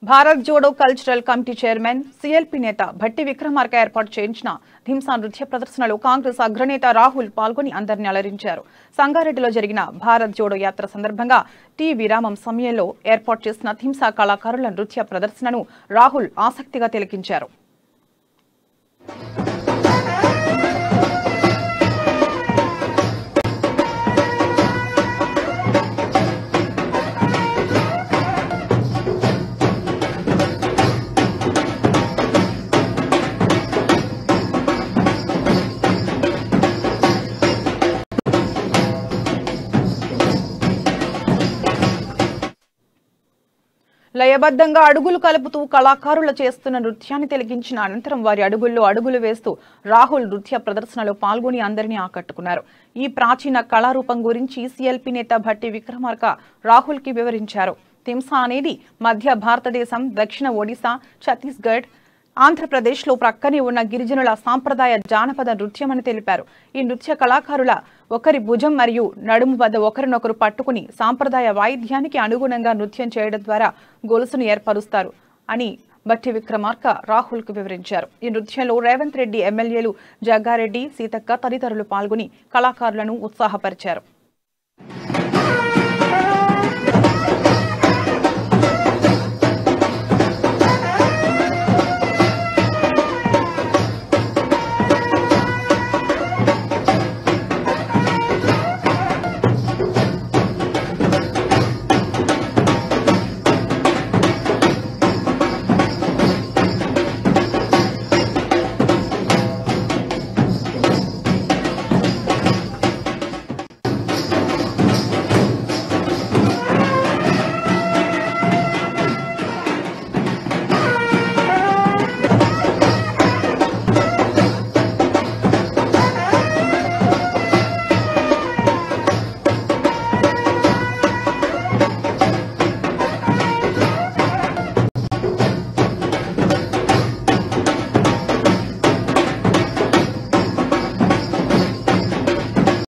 Bharat Jodo cultural committee chairman CLP నేత భట్టి విక్రమార్క ఏర్పాటు చేయించిన హింసా నృత్య ప్రదర్శనలో కాంగ్రెస్ అగ్రనేత రాహుల్ పాల్గొని అందరినీ అలరించారు సంగారెడ్డిలో జరిగిన భారత్ జోడో యాత్ర సందర్భంగా టీ విరామం సమయంలో ఏర్పాటు చేసిన హింసా కళాకారుల నృత్య ప్రదర్శనను రాహుల్ ఆసక్తిగా తిలకించారు లయబద్ధంగా అడుగులు కలుపుతూ కళాకారుల చేస్తున్న నృత్యాన్ని తిలకించిన అనంతరం వారి అడుగుల్లో అడుగులు వేస్తూ రాహుల్ నృత్య ప్రదర్శనలో పాల్గొని అందరినీ ఆకట్టుకున్నారు ఈ ప్రాచీన కళారూపం గురించి సిఎల్పి నేత భట్టి విక్రమార్క రాహుల్ కి వివరించారు తింసా అనేది మధ్య భారతదేశం దక్షిణ ఒడిశా ఛత్తీస్గఢ్ ఆంధ్రప్రదేశ్లో ప్రక్కనే ఉన్న గిరిజనుల సాంప్రదాయ జానపద నృత్యమని తెలిపారు ఈ నృత్య కళాకారుల ఒకరి భుజం మరియు నడుము వద్ద ఒకరినొకరు పట్టుకుని సాంప్రదాయ వాయిద్యానికి అనుగుణంగా నృత్యం చేయడం ద్వారా గొలుసును ఏర్పరుస్తారు అని బట్టి విక్రమార్క రాహుల్ కు వివరించారు ఈ నృత్యంలో రేవంత్ రెడ్డి ఎమ్మెల్యేలు జగ్గారెడ్డి సీతక్క తదితరులు పాల్గొని కళాకారులను ఉత్సాహపరిచారు